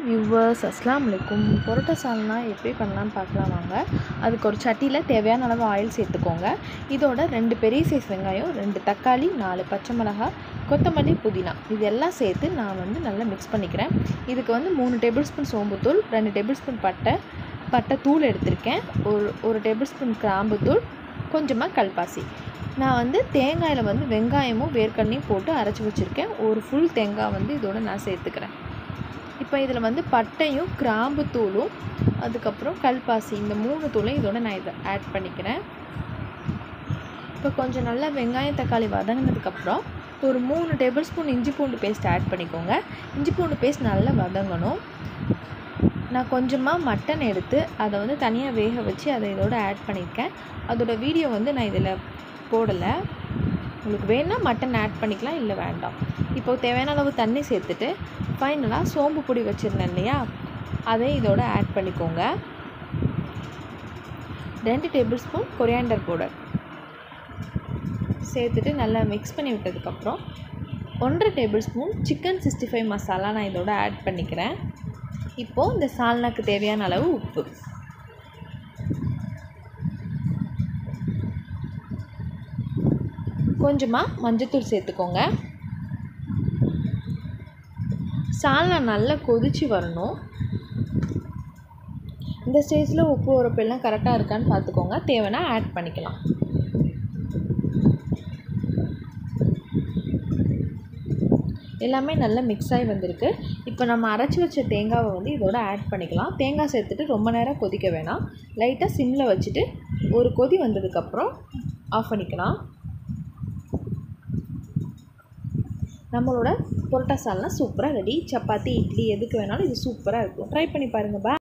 viewers அஸ்லாம் வலைக்கும் பரோட்டா சால்னா எப்படி பண்ணலான்னு பார்க்கலாம் வாங்க அதுக்கு ஒரு சட்டியில் தேவையான அளவு ஆயில் சேர்த்துக்கோங்க இதோட ரெண்டு பெரிய சைஸ் வெங்காயம் ரெண்டு தக்காளி நாலு பச்சை மிளகாய் கொத்தமல்லி புதினா இது எல்லாம் சேர்த்து நான் வந்து நல்லா மிக்ஸ் பண்ணிக்கிறேன் இதுக்கு வந்து மூணு டேபிள் ஸ்பூன் சோம்புத்தூள் ரெண்டு டேபிள் ஸ்பூன் பட்டை பட்டை தூள் எடுத்திருக்கேன் ஒரு ஒரு டேபிள் ஸ்பூன் கிராம்புத்தூள் கொஞ்சமாக கல்பாசி நான் வந்து தேங்காயில் வந்து வெங்காயமும் வேர்க்கடலையும் போட்டு அரைச்சி வச்சுருக்கேன் ஒரு ஃபுல் தேங்காய் வந்து இதோட நான் சேர்த்துக்கிறேன் இப்போ இதில் வந்து பட்டையும் கிராம்பு தூளும் அதுக்கப்புறம் கல்பாசி இந்த மூணு தூளையும் இதோட நான் இதை ஆட் பண்ணிக்கிறேன் இப்போ கொஞ்சம் நல்லா வெங்காயம் தக்காளி வதங்கினதுக்கப்புறம் ஒரு மூணு டேபிள் ஸ்பூன் இஞ்சி பூண்டு பேஸ்ட் ஆட் பண்ணிக்கோங்க இஞ்சி பூண்டு பேஸ்ட் நல்லா வதங்கணும் நான் கொஞ்சமாக மட்டன் எடுத்து அதை வந்து தனியாக வேக வச்சு அதை இதோட ஆட் பண்ணியிருக்கேன் அதோட வீடியோ வந்து நான் இதில் போடலை உங்களுக்கு வேணால் மட்டன் ஆட் பண்ணிக்கலாம் இல்லை வேண்டாம் இப்போ தேவையான அளவு தண்ணி சேர்த்துட்டு ஃபைனலாக சோம்பு பொடி வச்சுருந்தேன் இல்லையா அதை இதோட ஆட் பண்ணிக்கோங்க ரெண்டு டேபிள் ஸ்பூன் கொரியாண்டர் பவுடர் சேர்த்துட்டு நல்லா மிக்ஸ் பண்ணி விட்டதுக்கப்புறம் ஒன்றரை tablespoon chicken sixty five masala நான் இதோட ஆட் பண்ணிக்கிறேன் இப்போது இந்த சால்னாக்கு தேவையான அளவு உப்பு கொஞ்சமாக மஞ்சத்தூள் சேர்த்துக்கோங்க சால்னா நல்லா கொதித்து வரணும் இந்த ஸ்டேஜில் உப்பு உரப்பெல்லாம் கரெக்டாக இருக்கான்னு பார்த்துக்கோங்க தேவைன்னா ஆட் பண்ணிக்கலாம் எல்லாமே நல்லா மிக்ஸ் ஆகி வந்திருக்கு இப்போ நம்ம அரைச்சி வச்ச தேங்காவை வந்து இதோட ஆட் பண்ணிக்கலாம் தேங்காய் சேர்த்துட்டு ரொம்ப நேரம் கொதிக்க வேணாம் லைட்டாக சிம்மில் வச்சுட்டு ஒரு கொதி வந்ததுக்கப்புறம் ஆஃப் பண்ணிக்கலாம் நம்மளோட புரோட்டா சால்னா சூப்பராக ரெடி சப்பாத்தி இட்லி எதுக்கு வேணாலும் இது சூப்பராக இருக்கும் ட்ரை பண்ணி பாருங்கள் பா